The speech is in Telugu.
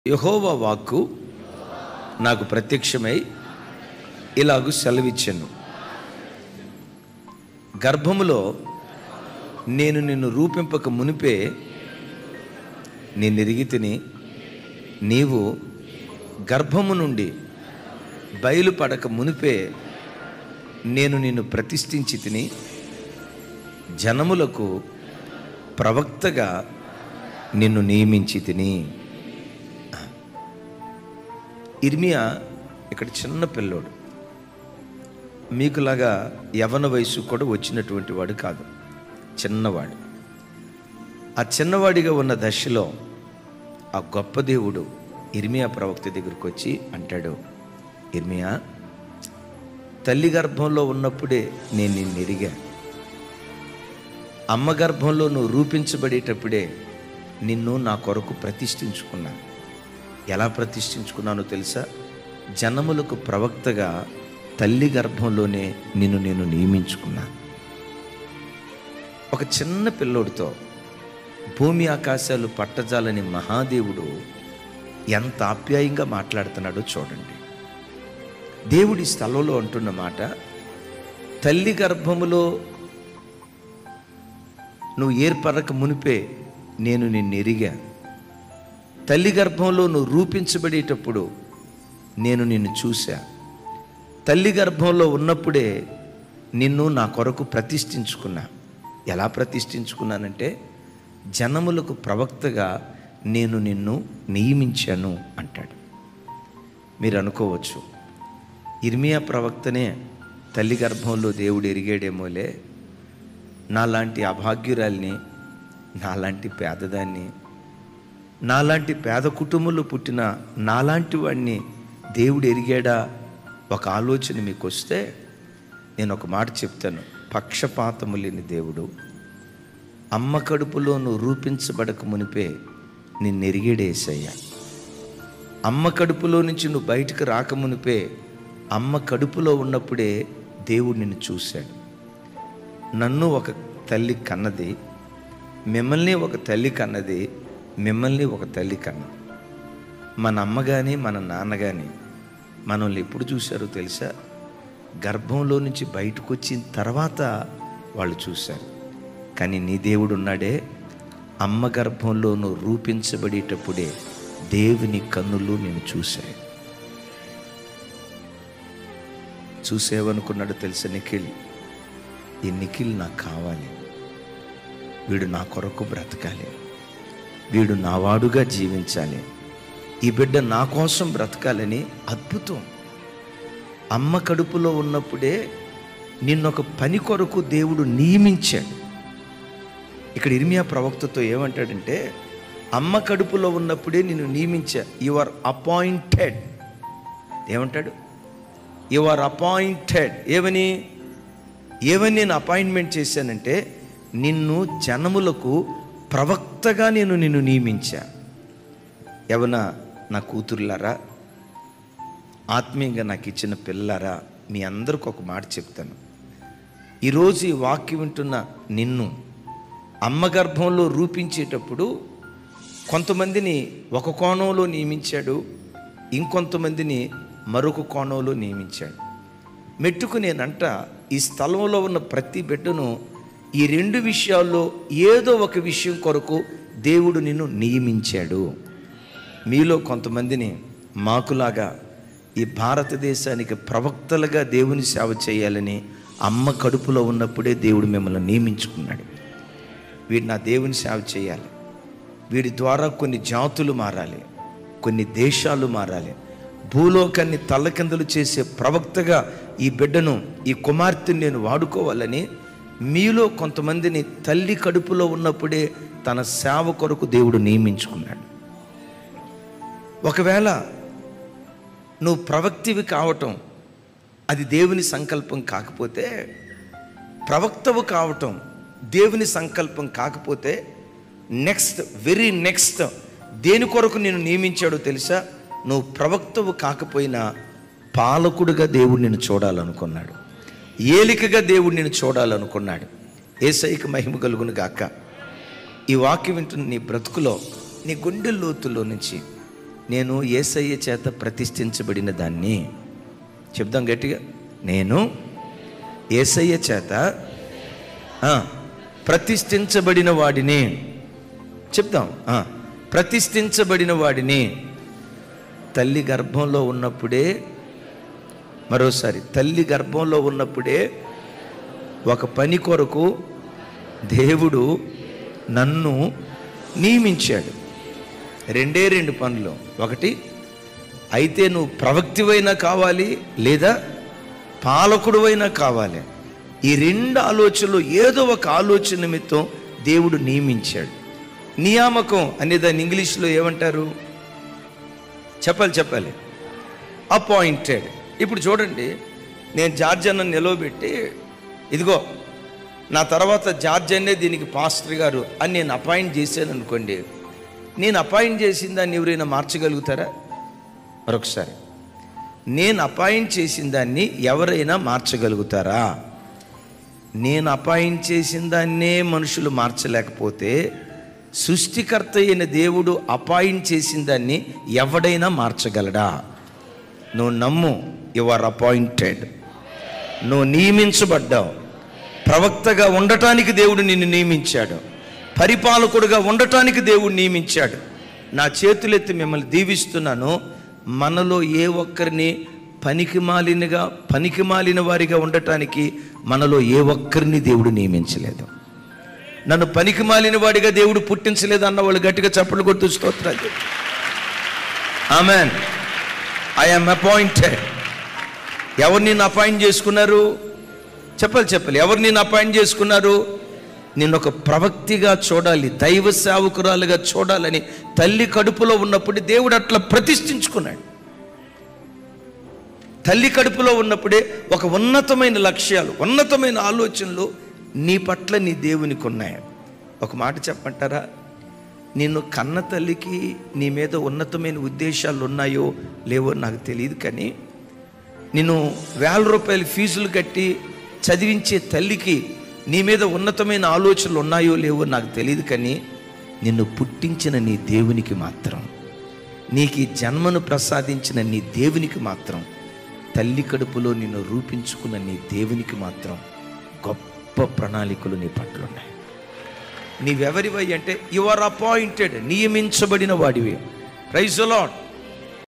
యహోవా వాక్కు నాకు ప్రత్యక్షమై ఇలాగు సెలవిచ్చాను గర్భములో నేను నిన్ను రూపింపక మునిపే నేను ఎరిగి తిని నీవు గర్భము నుండి బయలుపడక మునిపే నేను నిన్ను ప్రతిష్ఠించి తిని జనములకు ప్రవక్తగా నిన్ను నియమించి తిని ఇర్మియా ఇక్కడ చిన్న పిల్లోడు మీకులాగా యవన వయసు కూడా వచ్చినటువంటి వాడు కాదు చిన్నవాడు ఆ చిన్నవాడిగా ఉన్న దశలో ఆ గొప్ప దేవుడు ఇర్మియా ప్రవక్త దగ్గరికి వచ్చి అంటాడు ఇర్మియా తల్లి గర్భంలో ఉన్నప్పుడే నేను నిన్ను ఎరిగా అమ్మ గర్భంలో నువ్వు రూపించబడేటప్పుడే నిన్ను నా కొరకు ప్రతిష్ఠించుకున్నా ఎలా ప్రతిష్ఠించుకున్నానో తెలుసా జనములకు ప్రవక్తగా తల్లి గర్భంలోనే నిన్ను నేను నియమించుకున్నా ఒక చిన్న పిల్లోడితో భూమి ఆకాశాలు పట్టజాలని మహాదేవుడు ఎంత ఆప్యాయంగా మాట్లాడుతున్నాడో చూడండి దేవుడి స్థలంలో అంటున్న మాట తల్లి గర్భములో నువ్వు ఏర్పడక మునిపే నేను నిన్ను ఎరిగా తల్లి గర్భంలో నువ్వు రూపించబడేటప్పుడు నేను నిన్ను చూశా తల్లి గర్భంలో ఉన్నప్పుడే నిన్ను నా కొరకు ప్రతిష్ఠించుకున్నా ఎలా ప్రతిష్ఠించుకున్నానంటే జనములకు ప్రవక్తగా నేను నిన్ను నియమించాను అంటాడు మీరు అనుకోవచ్చు ఇర్మియా ప్రవక్తనే తల్లి గర్భంలో దేవుడు ఎరిగాడేమోలే నాలాంటి అభాగ్యురాల్ని నాలాంటి పేదదాన్ని నాలాంటి పేద కుటుంబంలో పుట్టిన నాలాంటి వాడిని దేవుడు ఎరిగాడా ఒక ఆలోచన మీకు వస్తే నేను ఒక మాట చెప్తాను పక్షపాతము లేని దేవుడు అమ్మ కడుపులో నువ్వు రూపించబడక మునిపే నిన్ను ఎరిగేడేసయ్యా అమ్మ కడుపులో నుంచి నువ్వు బయటకు రాకమునిపే అమ్మ కడుపులో ఉన్నప్పుడే దేవుడు నిన్ను చూశాడు నన్ను ఒక తల్లి కన్నది మిమ్మల్ని ఒక తల్లి కన్నది మిమ్మల్ని ఒక తల్లి కన్నది మన అమ్మ కానీ మన నాన్న కానీ మనల్ని ఎప్పుడు చూశారో తెలుసా గర్భంలో నుంచి బయటకు వచ్చిన తర్వాత వాళ్ళు చూశారు కానీ నీ దేవుడు ఉన్నాడే అమ్మ గర్భంలో నువ్వు రూపించబడేటప్పుడే దేవుని కన్నులు నేను చూశాయి చూసేవనుకున్నాడు తెలుసా నిఖిల్ ఈ నిఖిల్ నాకు కావాలి వీడు నా కొరకు బ్రతకాలి వీడు నావాడుగా జీవించాలి ఈ బిడ్డ నా కోసం బ్రతకాలని అద్భుతం అమ్మ కడుపులో ఉన్నప్పుడే నిన్నొక పని కొరకు దేవుడు నియమించాడు ఇక్కడ ఇర్మియా ప్రవక్తతో ఏమంటాడంటే అమ్మ కడుపులో ఉన్నప్పుడే నిన్ను నియమించా యు ఆర్ అపాయింటెడ్ ఏమంటాడు యు ఆర్ అపాయింటెడ్ ఏమని ఏమని నేను అపాయింట్మెంట్ చేశానంటే నిన్ను జనములకు ప్రవక్తగా నేను నిన్ను నియమించా ఎవన నా కూతుర్లారా ఆత్మీయంగా నాకు ఇచ్చిన పిల్లలారా మీ అందరికి ఒక మాట చెప్తాను ఈరోజు ఈ వాక్యం వింటున్న నిన్ను అమ్మ గర్భంలో రూపించేటప్పుడు కొంతమందిని ఒక కోణంలో నియమించాడు ఇంకొంతమందిని మరొక కోణంలో నియమించాడు మెట్టుకు నేనంట ఈ స్థలంలో ఉన్న ప్రతి బిడ్డను ఈ రెండు విషయాల్లో ఏదో ఒక విషయం కొరకు దేవుడు నిన్ను నియమించాడు మీలో కొంతమందిని మాకులాగా ఈ భారతదేశానికి ప్రవక్తలుగా దేవుని సేవ చేయాలని అమ్మ కడుపులో ఉన్నప్పుడే దేవుడు మిమ్మల్ని నియమించుకున్నాడు వీడు నా దేవుని సేవ చేయాలి వీడి ద్వారా కొన్ని జాతులు మారాలి కొన్ని దేశాలు మారాలి భూలోకాన్ని తల్లకిందలు చేసే ప్రవక్తగా ఈ బిడ్డను ఈ కుమార్తెను నేను వాడుకోవాలని మీలో కొంతమందిని తల్లి కడుపులో ఉన్నప్పుడే తన సేవ కొరకు దేవుడు నియమించుకున్నాడు ఒకవేళ నువ్వు ప్రవక్తివి కావటం అది దేవుని సంకల్పం కాకపోతే ప్రవక్తవు కావటం దేవుని సంకల్పం కాకపోతే నెక్స్ట్ వెరీ నెక్స్ట్ దేని కొరకు నేను నియమించాడో తెలుసా నువ్వు ప్రవక్తవు కాకపోయినా పాలకుడుగా దేవుడు నిన్ను చూడాలనుకున్నాడు ఏలికగా దేవుడు నిన్ను చూడాలనుకున్నాడు ఏసైకి మహిమ కలుగును గాక ఈ వాక్యం వింటున్న నీ బ్రతుకులో నీ గుండె లోతుల్లో నుంచి నేను ఏసయ్య చేత ప్రతిష్ఠించబడిన దాన్ని చెప్దాం గట్టిగా నేను ఏసయ్య చేత ఆ, ప్రతిష్ఠించబడిన వాడిని చెప్దాం ఆ, ప్రతిష్ఠించబడిన వాడిని తల్లి గర్భంలో ఉన్నప్పుడే మరోసారి తల్లి గర్భంలో ఉన్నప్పుడే ఒక పని కొరకు దేవుడు నన్ను నియమించాడు రెండే రెండు పనులు ఒకటి అయితే నువ్వు ప్రవక్తివైనా కావాలి లేదా పాలకుడువైనా కావాలి ఈ రెండు ఆలోచనలు ఏదో ఒక ఆలోచన నిమిత్తం దేవుడు నియమించాడు నియామకం అనే దాన్ని ఇంగ్లీష్లో ఏమంటారు చెప్పాలి చెప్పాలి అపాయింటెడ్ ఇప్పుడు చూడండి నేను జార్జ్ అన్న నిలవబెట్టి ఇదిగో నా తర్వాత జార్జ్ అనే దీనికి పాస్టర్ గారు అని నేను అపాయింట్ చేశాను అనుకోండి నేను అపాయింట్ చేసిన దాన్ని ఎవరైనా మార్చగలుగుతారా మరొకసారి నేను అపాయింట్ చేసిన దాన్ని ఎవరైనా మార్చగలుగుతారా నేను అపాయింట్ చేసిన దాన్నే మనుషులు మార్చలేకపోతే సృష్టికర్త అయిన దేవుడు అపాయింట్ చేసిన దాన్ని ఎవడైనా మార్చగలడా నువ్వు నమ్ము యు ఆర్ అపాయింటెడ్ నువ్వు నియమించబడ్డావు ప్రవక్తగా ఉండటానికి దేవుడు నిన్ను నియమించాడు పరిపాలకుడుగా ఉండటానికి దేవుడు నియమించాడు నా చేతులెత్తి మిమ్మల్ని దీవిస్తున్నాను మనలో ఏ ఒక్కరిని పనికి మాలినగా పనికి మాలిన వారిగా ఉండటానికి మనలో ఏ ఒక్కరిని దేవుడు నియమించలేదు నన్ను పనికి మాలిన వాడిగా దేవుడు పుట్టించలేదు అన్న వాళ్ళు గట్టిగా చప్పట్లు కొడుతూ స్తోత్రాలు ఆమెన్ ఐఎమ్ అపాయింటెడ్ ఎవరు నిన్ను అపాయింట్ చేసుకున్నారు చెప్పాలి చెప్పాలి ఎవరు నిన్ను అపాయింట్ చేసుకున్నారు నిన్ను ఒక ప్రవక్తిగా చూడాలి దైవ సేవకురాలుగా చూడాలని తల్లి కడుపులో ఉన్నప్పుడు దేవుడు అట్లా ప్రతిష్ఠించుకున్నాడు తల్లి కడుపులో ఉన్నప్పుడే ఒక ఉన్నతమైన లక్ష్యాలు ఉన్నతమైన ఆలోచనలు నీ పట్ల నీ దేవునికి ఉన్నాయి ఒక మాట చెప్పంటారా నిన్ను కన్న తల్లికి నీ మీద ఉన్నతమైన ఉద్దేశాలు ఉన్నాయో లేవో నాకు తెలియదు కానీ నిన్ను వేల రూపాయల ఫీజులు కట్టి చదివించే తల్లికి నీ మీద ఉన్నతమైన ఆలోచనలు ఉన్నాయో లేవో నాకు తెలియదు కానీ నిన్ను పుట్టించిన నీ దేవునికి మాత్రం నీకు ఈ జన్మను ప్రసాదించిన నీ దేవునికి మాత్రం తల్లి కడుపులో నిన్ను రూపించుకున్న నీ దేవునికి మాత్రం గొప్ప ప్రణాళికలు నీ పట్ల ఉన్నాయి నీవెవరివై అంటే యు ఆర్ అపాయింటెడ్ నియమించబడిన వాడివి ప్రైజ్ లాడ్